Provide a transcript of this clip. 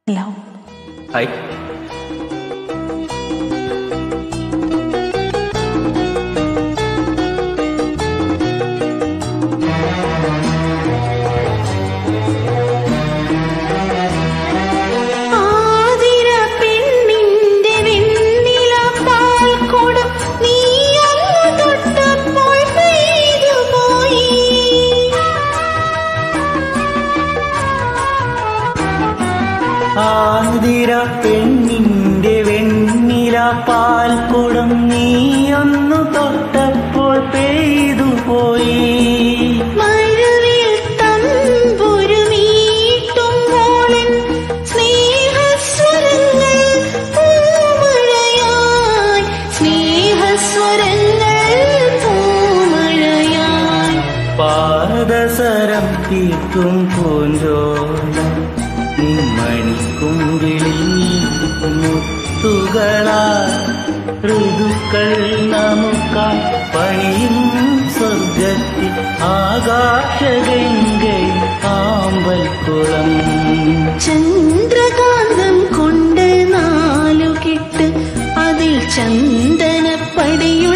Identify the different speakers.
Speaker 1: love
Speaker 2: hi
Speaker 1: Athira പെണ്ണിന്റെ വെണ്ണില പാൽക്കുടം നീയൊന്നു തൊട്ടപ്പോൾ പെയ്തുപോയി
Speaker 2: ആതിര പെണ്ണിന്റെ വെണ്ണില പാൽക്കുടം നീയൊന്നു തൊട്ടപ്പോൾ പെയ്തു പോയി
Speaker 1: മഴവിൽ തമ്പുരു മീട്ടും മോളൻ സ്നേഹസ്വരങ്ങൾ പൂമഴയായി സ്നേഹസ്വരങ്ങൾ പൂമഴയായി
Speaker 2: പാദസരം തീർക്കും പൂഞ്ചോല നിമ്മണിക്കുമ്പിളി മുത്തുകളാ ഋതുക്കൾ നമുക്കായി പണിയും സ്വർഗത്തിൽ ആകാശഗംഗൈ ആമ്പൽക്കുളം
Speaker 1: ചന്ദ്രകാന്തം കൊണ്ട് നാലു കെട്ട് അതിൽ ചന്ദനപ്പടിയുള്ള